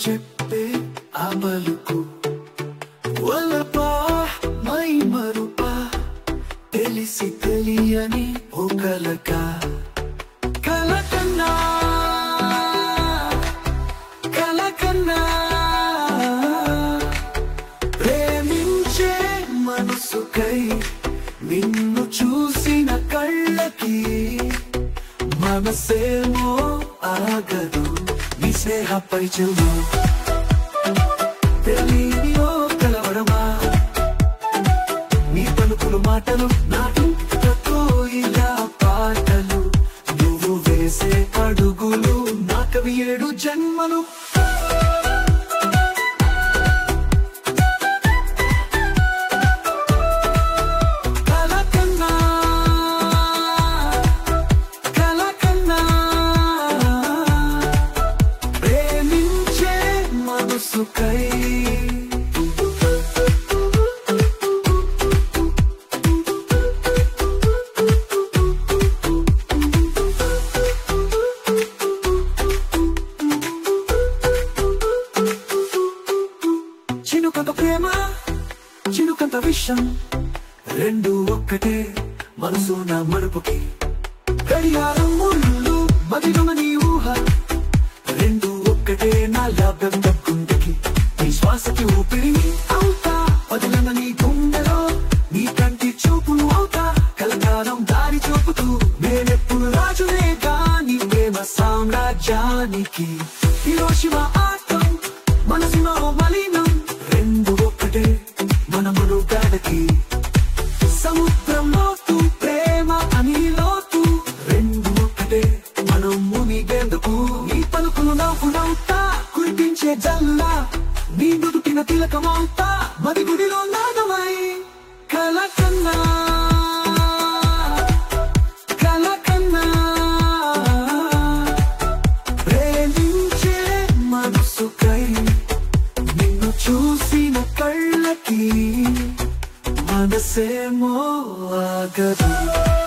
చెప్పే అమలుకు వలపా మై మరుపా తెలిసి తెలియని ఒకలక కలకన్నా కలకన్నా ప్రేమించే మనసుకై నిన్ను చూసిన కళ్ళకి మనసేమో ఆగదు నీ స్నేహపై చెవు తెలియని ఓ కలవరమా నీ పలుకులు మాటలు నాటు ఇలా పాటలు నువ్వు వేసే అడుగులు నాకవి ఏడు జన్మలు కలకన్నా కలకన్నా ప్రేమించే మనసుకై చినుకంత ప్రేమ చినుకంత విషం రెండు ఒక్కటే మనసు నా మరుపుకి గడియారం ముళ్ళు మదిలోన నీ ఊహ రెండు ఒక్కటే నా లాభం దక్కుందికి నీ శ్వాసకి ఊపిరి అవుతా వదిలన నీ గుండెలో నీ కంటి చూపులు అవుతా కలకాలం దారి చూపుతూ నేనెప్పుడు రాజునే కాని ప్రేమ సామ్రాజ్యానికి హిరోషిమ ఆటం మనసులో మలినం రెండు ఒక్కటే మన మనుగాడకి సముద్రం లోతు ప్రేమ అని లోతు రెండు ఒక్కటే మనం మునిగేందుకు నీ పలుకులు నవ్వు నవ్వుతా కురిపించే జల్లా నీ నుదుటిన తిలకమవుతా మది గుడిలో నాదమై కలకన్నా కలకన్నా ప్రేమించే మనసుకై నిన్ను చూసిన కళ్ళకి మనసేమో ఆగదు